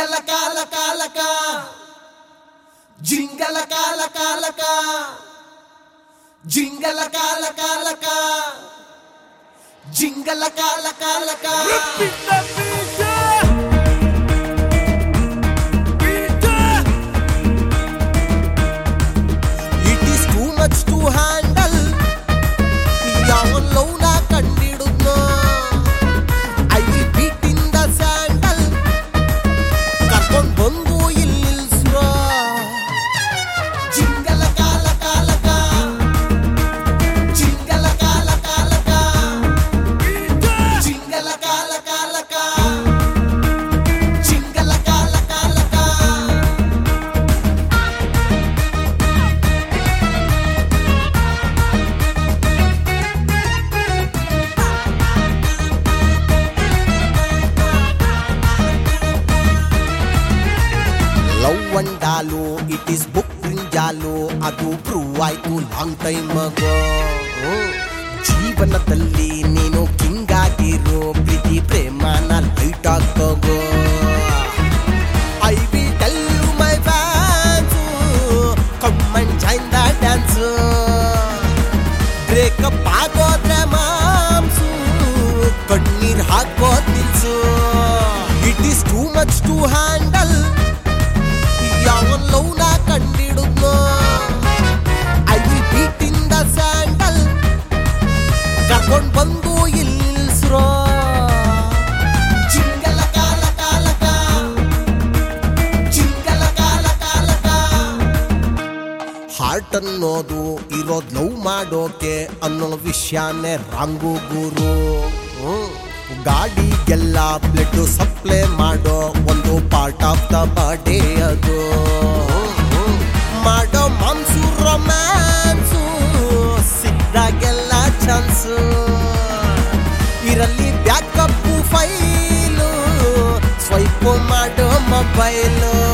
జింగల కాల కాలక జింగల కాల కాలక జింగల కాల కాలక జింగల కాల కాలక it is too much to handle ಯಾವಲ್ಲೋ ನಾ ಕಂಡಿಡುದ್ನೋ I will beat in the sandal ಕರ್ಕೊಂಡ್ ಬಂದು ಇಲ್ಲಿ ನಿಲ್ಸ್ರೋ ಜಿಂಗಲ ಕಾಲ ಕಾಲಕ ಜಿಂಗಲ ಕಾಲ ಕಾಲಕ ಜಿಂಗಲ ಕಾಲ ಕಾಲಕ ಜಿಂಗಲ ಕಾಲ ಕಾಲಕ ಲವ್ ಅಂಡಾಲು ಇಟ್ ಈಸ್ ಬುಕ್ ಜಾಲು ಅದು ಪ್ರೂವ್ ಆಯ್ತು ಲಾಂಗ್ ಟೈಮ್ ಅಗೋ ಜೀವನದಲ್ಲಿ ನೀನು ಕಿಂಗ್ ಆಗಿರೋ ಪ್ರೀತಿ ಪ್ರೇಮನ ಲೈಟ್ ಹಾಕೋಗೋ I will tell you my fans come and join the dance breakup ಆಗೋದ್ರೆ ಮಾಮ್ಸು ಕಣ್ಣೀರ್ ಹಾಕೋದ್ ನಿಲ್ಸು it is too much to handle ಯಾವಲ್ಲೋ ನಾ ಕಂಡಿಡುದ್ನೋ I will beat in the sandal ಕರ್ಕೊಂಡ್ ಬಂದು ಇಲ್ಲಿ ನಿಲ್ಸ್ರೋ ಜಿಂಗಲ ಕಾಲ ಕಾಲಕ ಜಿಂಗಲ ಕಾಲ ಕಾಲಕ ಹಾರ್ಟ್ ಅನ್ನೋದು ಇರೋದ್ ಲವ್ ಮಾಡೋಕೆ ಅನ್ನೋ ವಿಷಯನೇ ರಾಂಗು ಗುರು ಹ್ಮ್. ಗಾಡಿಗೆಲ್ಲ ಬ್ಲಡ್ ಸಪ್ಲೈ ಮಾಡೋ ಒಂದು ಪಾರ್ಟ್ ಆಫ್ ದ ಬಾಡಿ ಅದು ಹ್ಮ್. ಮಾಡೋ ಮಾಂಸು ರೊಮ್ಯಾನ್ಸು ಸಿಕ್ದಾಗೆಲ್ಲ ಚಾನ್ಸು ಇರಲ್ಲಿ ಬ್ಯಾಕಪ್ ಫೈಲು ಸ್ವೈಪ್ ಮಾಡೋ ಮೊಬೈಲು